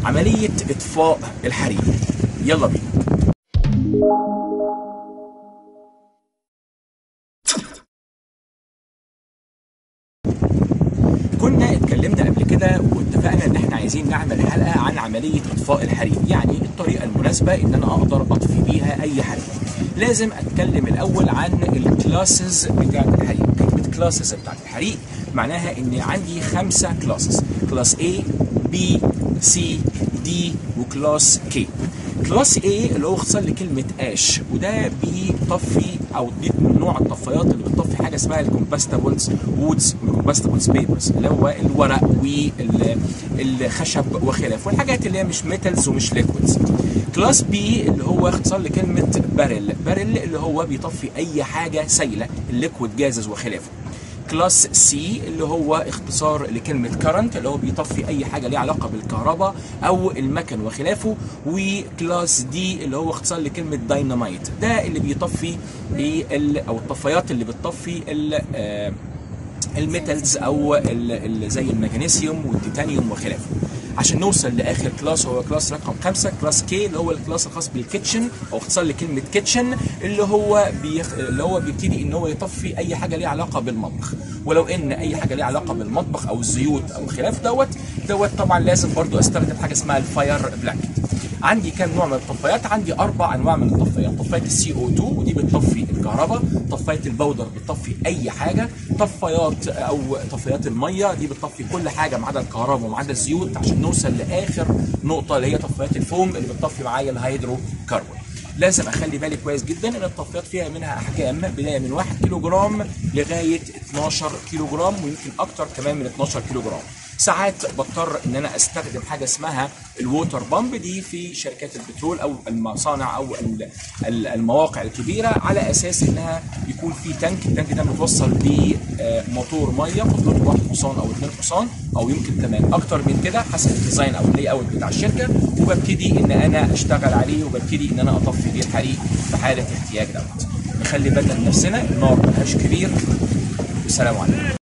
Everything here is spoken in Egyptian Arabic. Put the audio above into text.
عمليه اطفاء الحريق يلا بينا كنا اتكلمنا قبل كده واتفقنا ان احنا عايزين نعمل حلقه عن عمليه اطفاء الحريق يعني الطريقه المناسبه ان انا اقدر اطفي بيها اي حريق لازم اتكلم الاول عن الكلاسز بتاعت الحريق كلمه كلاسز بتاعت الحريق معناها ان عندي خمسه كلاسز كلاس A B C D وكلاس K كلاس A اللي هو اختصار لكلمة اش وده بيطفي او دي من نوع الطفايات اللي بتطفي حاجة اسمها الكومباستبلز وودز والكومباستبلز بيبرز اللي هو الورق والخشب وخلافه والحاجات اللي هي مش ميتالز ومش ليكويدز كلاس بي اللي هو اختصار لكلمة باريل باريل اللي هو بيطفي اي حاجة سايلة الليكويد جازز وخلافه كلاس سي اللي هو اختصار لكلمة كارنت اللي هو بيطفي أي حاجة ليها علاقة بالكهرباء أو المكن وخلافه وكلاس دي اللي هو اختصار لكلمة دايناميت ده اللي بيطفي ال أو الطفايات اللي بتطفي ال آه الميتالز او ال ال زي المغنيسيوم والتيتانيوم وخلافه عشان نوصل لاخر كلاس هو كلاس رقم خمسة كلاس كي اللي هو الكلاس الخاص بالكيتشن او اختصار لكلمه كيتشن اللي هو بيخ... اللي هو بيبتدي ان هو يطفي اي حاجه ليها علاقه بالمطبخ ولو ان اي حاجه ليها علاقه بالمطبخ او الزيوت او خلاف دوت دوت طبعا لازم برضو استخدم حاجه اسمها الفاير بلانكت عندي كام نوع من الطفايات عندي اربع انواع من الطفايات طفايه السي او 2 ودي بتطفي الكهرباء طفايه البودر بتطفي اي حاجه طفايات او طفايات الميه دي بتطفي كل حاجه ما عدا الكهرباء وما عدا الزيوت عشان نوصل لاخر نقطه اللي هي طفايات الفوم اللي بتطفي معايا الهيدرو كربون لازم اخلي بالي كويس جدا ان الطفايات فيها منها احجام بدايه من 1 كيلو جرام لغايه 12 كيلو جرام ويمكن اكتر كمان من 12 كيلو جرام ساعات بضطر ان انا استخدم حاجه اسمها الووتر بامب دي في شركات البترول او المصانع او المواقع الكبيره على اساس انها يكون في تانك التانك ده متوصل بموتور ميه قدرته 1 حصان او 2 حصان او يمكن كمان اكتر من كده حسب الديزاين او اللاي اوت بتاع الشركه وببتدي ان انا اشتغل عليه وببتدي ان انا اطفي بيه الحريق في حاله احتياج دوت نخلي بالنا من نفسنا النار ملهاش كبير والسلام عليكم